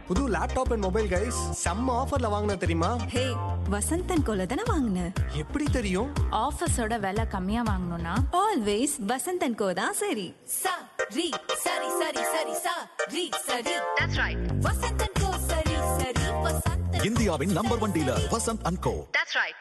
புது laptop and mobile guys செம்ம ஆஃபர்ல வாங்கின தெரியுமா ஹே வசந்தன் கோல தானே வாங்கின எப்படி தெரியும் ஆஃபீஸோட விலை கம்மியா வாங்கணும்னா ஆல்வேஸ் வசந்தன் கோ தான் சரி sa ri sari sari sari sa ri sari that's right vasantan ko sari sari vasantan இந்தியாவின் number one dealer Vasanth and co that's right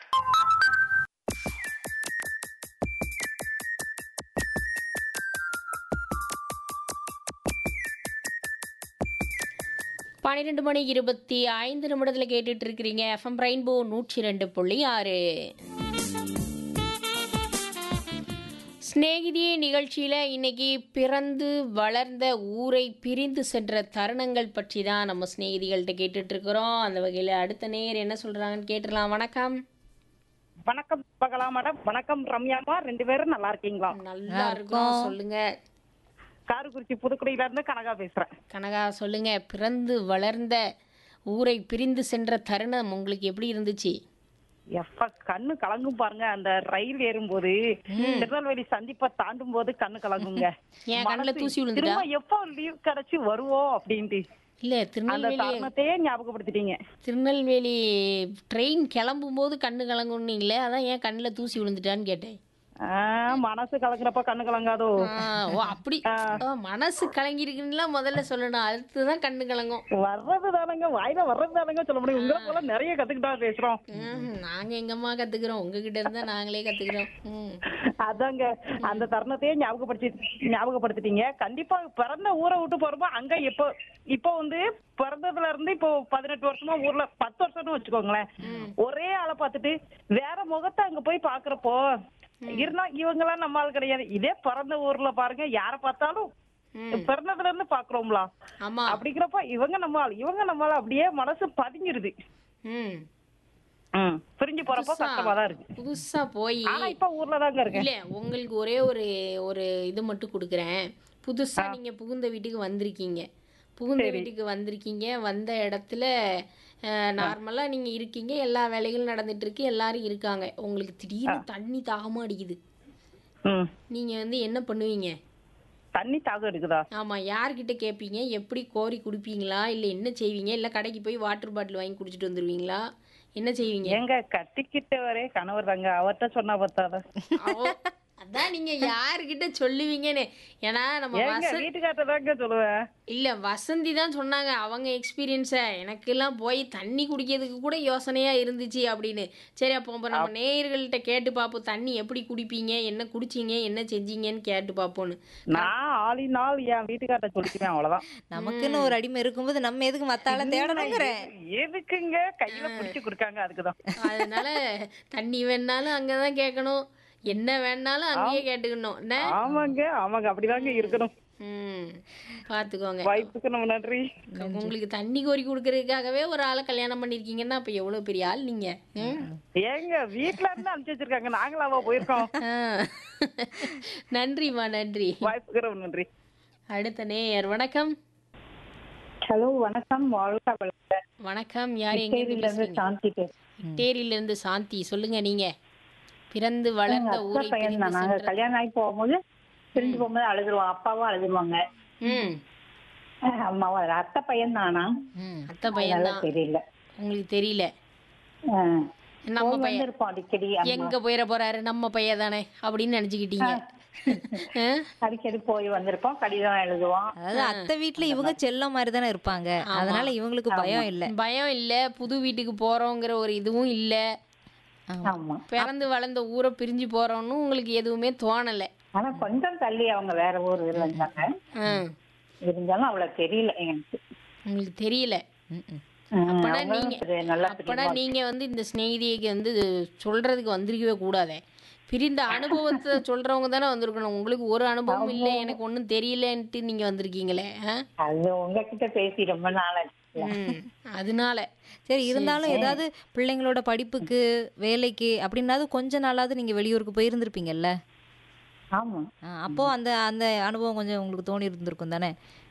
பன்னிரெண்டு மணி இருபத்தி ஐந்து நிமிடத்தில் கேட்டுட்டு இருக்கிறீங்க எஃப்எம் ரெயின்போ நூற்றி ரெண்டு புள்ளி ஆறு சிநேகிதியே நிகழ்ச்சியில் இன்னைக்கு பிறந்து வளர்ந்த ஊரை பிரிந்து சென்ற தருணங்கள் பற்றி தான் நம்ம சிநேகிதிகள்கிட்ட கேட்டுட்டு இருக்கிறோம் அந்த வகையில் அடுத்த நேர் என்ன சொல்கிறாங்கன்னு கேட்டுடலாம் வணக்கம் வணக்கம் பகலா மேடம் வணக்கம் ரம்யாமா ரெண்டு பேரும் நல்லா இருக்கீங்களா நல்லா இருக்கும் சொல்லுங்க காரைக்குறிச்சி புதுக்குடியில இருந்து கனகா பேசுறேன் கனகா சொல்லுங்க பிறந்து வளர்ந்த ஊரை பிரிந்து சென்ற தருணம் உங்களுக்கு எப்படி இருந்துச்சு எப்ப கண்ணு கலங்கும் பாருங்க அந்த ரயில் ஏறும்போது திருநெல்வேலி சந்திப்பை தாண்டும் போது கண்ணு கலங்குங்க என் கண்ணுல மனசு தூசி விழுந்துட்டா? திரும்ப எப்போ லீவ் கிடைச்சு வருவோம் அப்படின்ட்டு இல்லை அந்த திருநெல்வேலி தருணத்தையே ஞாபகப்படுத்திட்டீங்க திருநெல்வேலி ட்ரெயின் கிளம்பும்போது கண்ணு கலங்குன்னீங்களே அதான் ஏன் கண்ணில் தூசி விழுந்துட்டான்னு கேட்டேன் ஆஹ் மனசு கலங்குறப்ப கண்ணு கலங்காதோ ஆ, ஓ அப்படி ஓ, மனசு கலங்கிருக்குன்னா முதல்ல சொல்லணும் அடுத்துதான் கண்ணு கலங்கும் வர்றது தானங்க வாயில வர்றது தானங்க சொல்ல முடியும் உங்களை போல நிறைய கத்துக்கிட்டா பேசுறோம் ம், நாங்க எங்கம்மா கத்துக்கிறோம் உங்ககிட்ட இருந்தா நாங்களே கத்துக்கிறோம் ம். அதாங்க அந்த தருணத்தையே ஞாபகப்படுத்தி ஞாபகப்படுத்திட்டீங்க கண்டிப்பா பிறந்த ஊரை விட்டு போறப்போ அங்க இப்போ இப்போ வந்து பிறந்ததுல இருந்து இப்போ பதினெட்டு வருஷமா ஊர்ல பத்து வருஷம்னு வச்சுக்கோங்களேன் ஒரே ஆளை பார்த்துட்டு வேற முகத்தை அங்க போய் பாக்குறப்போ இருந்தா இவங்கெல்லாம் நம்ம ஆள் கிடையாது இதே பிறந்த ஊர்ல பாருங்க யார பார்த்தாலும் பிறந்ததுல இருந்து பாக்குறோம்ல ஆமா அப்படிங்கிறப்ப இவங்க நம்ம ஆள் இவங்க நம்ம ஆள் அப்படியே மனசு பதிஞ்சிருது ம் ம் பிரிஞ்சு போறப்போ புதுசா- கஷ்டமா தான் இருக்கு புதுசா போய் ஆனா இப்ப ஊர்ல தாங்க இருக்கேன் இல்ல உங்களுக்கு ஒரே ஒரு ஒரு இது மட்டும் கொடுக்குறேன் புதுசா நீங்க புகுந்த வீட்டுக்கு வந்திருக்கீங்க புகுந்த வீட்டுக்கு வந்திருக்கீங்க வந்த இடத்துல நார்மலா நீங்க இருக்கீங்க எல்லா வேலைகளும் நடந்துட்டு இருக்கு எல்லாரும் இருக்காங்க உங்களுக்கு திடீர்னு தண்ணி தாகமா அடிக்குது ம் நீங்க வந்து என்ன பண்ணுவீங்க தண்ணி தாகம் எடுக்குதா ஆமா யார்கிட்ட கேட்பீங்க எப்படி கோரி குடிப்பீங்களா இல்ல என்ன செய்வீங்க இல்ல கடைக்கு போய் வாட்டர் பாட்டில் வாங்கி குடிச்சிட்டு வந்துருவீங்களா என்ன செய்வீங்க ஏங்க கட்டிக்கிட்ட வரே கணவர் தாங்க அவர்கிட்ட சொன்னா பார்த்தாத அவ- அதான் நீங்க யாருக்கிட்ட சொல்லுவீங்கன்னு ஏன்னா நம்ம ஏங்க வச வீட்டுக்கார்ட்ட தாங்க சொல்லுவேன் இல்ல வசந்தி தான் சொன்னாங்க அவங்க எக்ஸ்பீரியன்ஸை எனக்கெல்லாம் போய் தண்ணி குடிக்கிறதுக்கு கூட யோசனையா இருந்துச்சு அப்படின்னு சரி அப்போ அப்ப நம்ம நேயர்கள்ட்ட கேட்டு பார்ப்போம் தண்ணி எப்படி குடிப்பீங்க என்ன குடிச்சீங்க என்ன செஞ்சீங்கன்னு கேட்டு பார்ப்போம்னு நான் ஆளினால் என் வீட்டுக்கார்ட்ட சொல்லிக்குவேன் அவ்வளவுதான் நமக்குன்னு ஒரு அடிமை இருக்கும்போது நம்ம எதுக்கு மத்தால தேடணுங்கிற எதுக்குங்க கையில பிடிச்சு கொடுக்காங்க அதுக்குதான் அதனால தண்ணி வேணாலும் அங்கதான் கேட்கணும் என்ன வேணாலும் அங்கேயே கேட்டுக்கணும் என்ன ஆமாங்க ஆமாங்க அப்படிதாங்க இருக்கணும் ம் பார்த்துக்கோங்க வாய்ப்புக்கு நம்ம நன்றி உங்களுக்கு தண்ணி கோரி கொடுக்கறதுக்காகவே ஒரு ஆளை கல்யாணம் பண்ணிருக்கீங்கன்னா அப்ப எவ்வளவு பெரிய ஆள் நீங்க ம்? ஏங்க வீட்டுல இருந்து அனுப்பிச்சு வச்சிருக்காங்க நாங்களாவா போயிருக்கோம் ஆ. நன்றிம்மா நன்றி வாய்ப்புக்கு ரொம்ப நன்றி அடுத்த நேயர் வணக்கம் ஹலோ வணக்கம் வாழ்க்கை வளர்க்க வணக்கம் யார் எங்க இருந்து பேசுறீங்க சாந்தி டேரியில இருந்து சாந்தி சொல்லுங்க நீங்க பிறந்து வளர்ந்த ஊரை பிரிந்து நாங்க சென்ற கல்யாணம் ஆகி போகும்போது பிரிஞ்சு போகும்போது அழுதுருவோம் அப்பாவும் அழுதுருவாங்க ம் அஹ் அம்மாவும் அழுது- அத்தை பையன் தானா அத்தை பையன் அதனால தான் தெரியல உங்களுக்கு தெரியல அஹ் நம்ம போய் பையன் வந்திருப்போம் அடிக்கடி அம்மா. எங்க போயிட போறாரு நம்ம பையன் தானே அப்படின்னு நினைச்சுக்கிட்டீங்க ஆ? அடிக்கடி போய் வந்திருப்போம் கடிதம் எழுதுவோம் அதாவது அத்தை வீட்ல இவங்க செல்லம் மாதிரி தானே இருப்பாங்க அதனால இவங்களுக்கு பயம் இல்ல பயம் இல்ல புது வீட்டுக்கு போறோங்கிற ஒரு இதுவும் இல்ல ஆமா பிறந்து வளர்ந்த ஊரை பிரிஞ்சு போறோம்னு உங்களுக்கு எதுவுமே தோணல ஆனா கொஞ்சம் தள்ளி அவங்க வேற ஊர் இருந்தாங்க ஆ. இருந்தாலும் அவ்வளவு தெரியல எனக்கு உங்களுக்கு தெரியல அஹ் அப்பனா அவங்களும் நீங்க இது நல்லா அப்பனா நீங்க வந்து இந்த சிநேகிதிக்கு வந்து சொல்றதுக்கு வந்திருக்கவே கூடாதே பிரிந்த அனுபவத்தை சொல்றவங்க தானே வந்திருக்கணும் உங்களுக்கு ஒரு அனுபவம் இல்லை எனக்கு ஒன்றும் தெரியலன்ட்டு நீங்க வந்திருக்கீங்களே ஆ? அது உங்ககிட்ட பேசி ரொம்ப நாளாச்சு ம். அதனால சரி இருந்தாலும் ஏதாவது பிள்ளைங்களோட படிப்புக்கு வேலைக்கு அப்படின்னாவது கொஞ்ச நாளாவது நீங்க வெளியூருக்கு போயிருந்திருப்பீங்கல்ல ஆமா ஆ, அப்போ அந்த அந்த அனுபவம் கொஞ்சம் உங்களுக்கு தோணி இருந்திருக்கும் தானே